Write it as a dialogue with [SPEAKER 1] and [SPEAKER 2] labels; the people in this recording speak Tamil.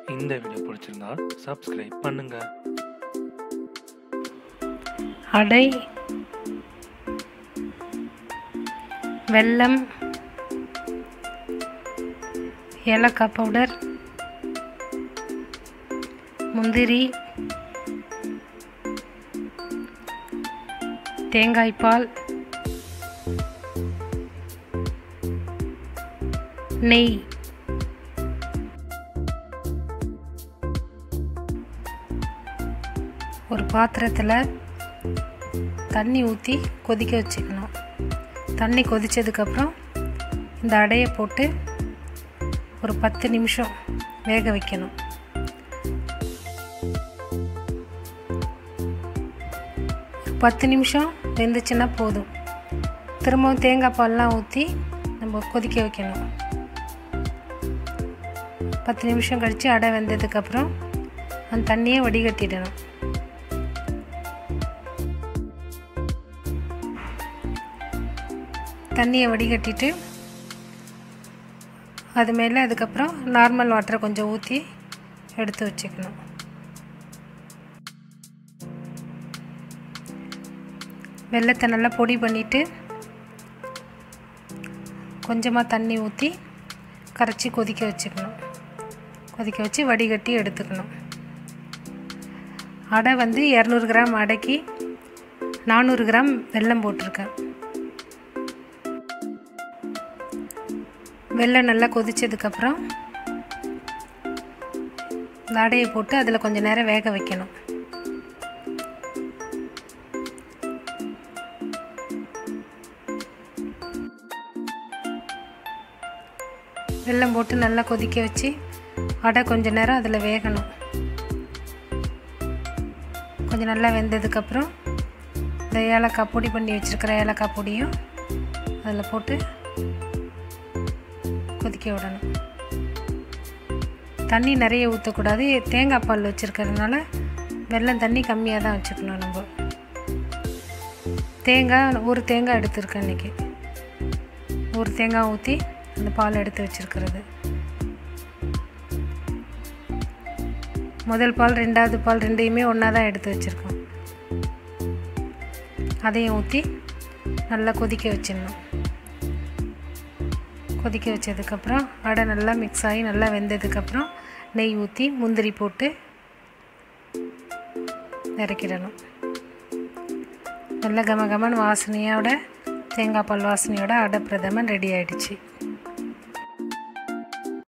[SPEAKER 1] இந்த வீடியோ பிடிச்சிருந்தா சப்ஸ்கிரைப் பண்ணுங்க
[SPEAKER 2] அடை வெல்லம் ஏலக்காய் பவுடர் முந்திரி தேங்காய் பால் நெய் ஒரு பாத்திரத்தில் தண்ணி ஊற்றி கொதிக்க வச்சுக்கணும் தண்ணி கொதித்ததுக்கப்புறம் இந்த அடையை போட்டு ஒரு பத்து நிமிஷம் வேக வைக்கணும் ஒரு பத்து நிமிஷம் வெந்துச்சுன்னா போதும் திரும்பவும் தேங்காய் பால்லாம் ஊற்றி நம்ம கொதிக்க வைக்கணும் பத்து நிமிஷம் கழித்து அடை வெந்ததுக்கப்புறம் அந்த தண்ணியை வடிகட்டிடணும் தண்ணியை வடிகட்டிட்டு அது மேலே அதுக்கப்புறம் நார்மல் வாட்டரை கொஞ்சம் ஊற்றி எடுத்து வச்சுக்கணும் வெள்ளத்தை நல்லா பொடி பண்ணிவிட்டு கொஞ்சமாக தண்ணி ஊற்றி கரைச்சி கொதிக்க வச்சுக்கணும் கொதிக்க வச்சு வடிகட்டி எடுத்துக்கணும் அடை வந்து இரநூறு கிராம் அடைக்கு நானூறு கிராம் வெல்லம் போட்டிருக்கேன் வெள்ளம் நல்லா கொதிச்சதுக்கப்புறம் இந்த அடையை போட்டு அதில் கொஞ்சம் நேரம் வேக வைக்கணும் வெல்லம் போட்டு நல்லா கொதிக்க வச்சு அடை கொஞ்ச நேரம் அதில் வேகணும் கொஞ்சம் நல்லா வெந்ததுக்கப்புறம் இந்த ஏலக்காய் பொடி பண்ணி வச்சுருக்கிற ஏலக்காய் பொடியும் அதில் போட்டு கொதிக்க விடணும் தண்ணி நிறைய ஊற்றக்கூடாது தேங்காய் பால் வச்சுருக்கிறதுனால வெல்லம் தண்ணி கம்மியாக தான் வச்சுக்கணும் நம்ம தேங்காய் ஒரு தேங்காய் எடுத்துருக்கேன் இன்றைக்கி ஒரு தேங்காய் ஊற்றி அந்த பால் எடுத்து வச்சுருக்கிறது முதல் பால் ரெண்டாவது பால் ரெண்டையுமே ஒன்றா தான் எடுத்து வச்சுருக்கோம் அதையும் ஊற்றி நல்லா கொதிக்க வச்சிடணும் கொதிக்க வச்சதுக்கப்புறம் அடை நல்லா மிக்ஸ் ஆகி நல்லா வெந்ததுக்கப்புறம் நெய் ஊற்றி முந்திரி போட்டு இறக்கிடணும் நல்ல கம கமன் வாசனையோட தேங்காய் பால் வாசனையோட அடை பிரதமன் ரெடி ஆகிடுச்சு